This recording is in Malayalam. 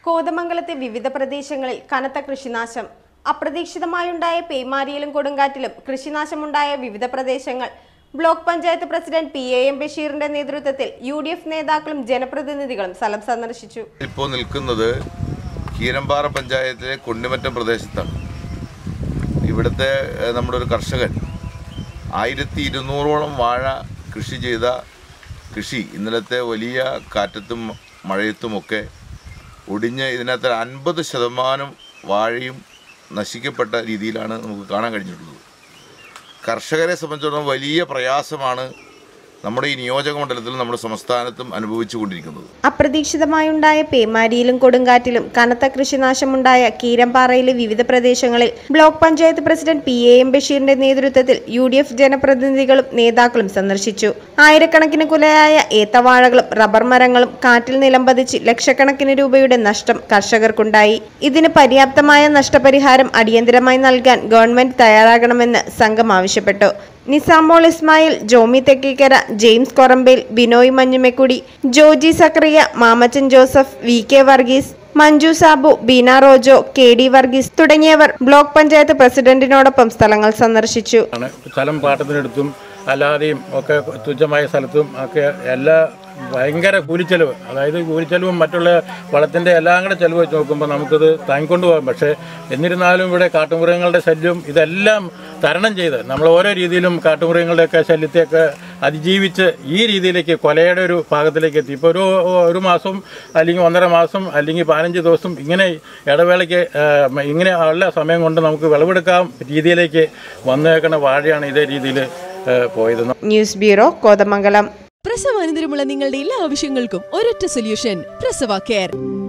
കോതമംഗലത്തെ വിവിധ പ്രദേശങ്ങളിൽ കനത്ത കൃഷിനാശം അപ്രതീക്ഷിതമായുണ്ടായ പേമാരിയിലും കൊടുങ്കാറ്റിലും കൃഷിനാശമുണ്ടായ വിവിധ പ്രദേശങ്ങൾ block panchayat president P A M ബഷീറിന്റെ നേതൃത്വത്തിൽ യു ഡി എഫ് നേതാക്കളും ജനപ്രതിനിധികളും സ്ഥലം സന്ദർശിച്ചു ഇപ്പോൾ നിൽക്കുന്നത് കീരമ്പാറ പഞ്ചായത്തിലെ കൊണ്ടിമറ്റം പ്രദേശത്താണ് ഇവിടുത്തെ ഏഹ്, നമ്മുടെ ഒരു കർഷകൻ ആയിരത്തി ഇരുന്നൂറോളം വാഴ കൃഷി ചെയ്ത കൃഷി ഇന്നലത്തെ വലിയ കാറ്റത്തും മഴയത്തുമൊക്കെ ഒടിഞ്ഞ് ഇതിനകത്ത് അൻപത് ശതമാനം വാഴയും നശിക്കപ്പെട്ട രീതിയിലാണ് നമുക്ക് കാണാൻ കഴിഞ്ഞിട്ടുള്ളത് കർഷകരെ സംബന്ധിച്ചിടത്തോളം വലിയ പ്രയാസമാണ് നമ്മുടെ ഈ നിയോജക മണ്ഡലത്തിലും നമ്മുടെ സംസ്ഥാനത്തും അനുഭവിച്ചു കൊണ്ടിരിക്കുന്നത് അപ്രതീക്ഷിതമായുണ്ടായ പേമാരിയിലും കൊടുങ്കാറ്റിലും കനത്ത കൃഷിനാശമുണ്ടായ കീരമ്പാറയിലെ വിവിധ പ്രദേശങ്ങളിൽ block panchayat president P A M ബഷീറിന്റെ നേതൃത്വത്തിൽ യു ഡി എഫ് ജനപ്രതിനിധികളും നേതാക്കളും സന്ദർശിച്ചു ആയിരക്കണക്കിന് കുലയായ ഏത്തവാഴകളും റബ്ബർ മരങ്ങളും കാറ്റിൽ നിലംപതിച്ച് ലക്ഷക്കണക്കിന് രൂപയുടെ നഷ്ടം കർഷകർക്കുണ്ടായി ഇതിന് പര്യാപ്തമായ നഷ്ടപരിഹാരം അടിയന്തരമായി നൽകാൻ ഗവൺമെന്റ് തയ്യാറാകണമെന്ന് സംഘം ആവശ്യപ്പെട്ടു Nisamol Ismail Jomy Thekkekara James Korambel Binoy Manjumekudy Joji Sakriya Mamachan Joseph V K Varghese Manju Sabu Beena Rojo K D Varghese തുടങ്ങിയവർ ബ്ലോക്ക് പഞ്ചായത്ത് പ്രസിഡന്റിനോടൊപ്പം സ്ഥലങ്ങൾ സന്ദർശിച്ചു ആണ് സ്ഥലം പാട്ടത്തിനെടുത്തും അല്ലാതെയും ഒക്കെ തുച്ഛമായ സ്ഥലത്തും ഒക്കെ എല്ലാ ഭയങ്കര കൂലിച്ചെലവ് അതായത് കൂലിച്ചെലവും മറ്റുള്ള വളത്തിൻ്റെ എല്ലാം കൂടെ ചെലവ് വെച്ച് നോക്കുമ്പോൾ നമുക്കത് താങ്ങിക്കൊണ്ട് പോകാം പക്ഷേ എന്നിരുന്നാലും ഇവിടെ കാട്ടുമൃഗങ്ങളുടെ ശല്യം ഇതെല്ലാം തരണം ചെയ്ത് നമ്മൾ ഓരോ രീതിയിലും കാട്ടുമൃഗങ്ങളുടെയൊക്കെ ശല്യത്തെയൊക്കെ അതിജീവിച്ച് ഈ രീതിയിലേക്ക് കൊലയുടെ ഒരു ഭാഗത്തിലേക്ക് എത്തി ഇപ്പോൾ ഒരു ഒരു മാസം അല്ലെങ്കിൽ ഒന്നര മാസം അല്ലെങ്കിൽ പതിനഞ്ച് ദിവസം ഇങ്ങനെ ഇടവേളയ്ക്ക് ആ, ഇങ്ങനെ ഉള്ള സമയം കൊണ്ട് നമുക്ക് വിളവെടുക്കാം രീതിയിലേക്ക് വന്നേക്കുന്ന വാഴയാണ് ഇതേ രീതിയിൽ പോയത് ന്യൂസ് ബ്യൂറോ കോതമംഗലം പ്രസവാനന്തരമുള്ള നിങ്ങളുടെ എല്ലാ ആവശ്യങ്ങൾക്കും ഒരൊറ്റ സൊല്യൂഷൻ പ്രസവ കെയർ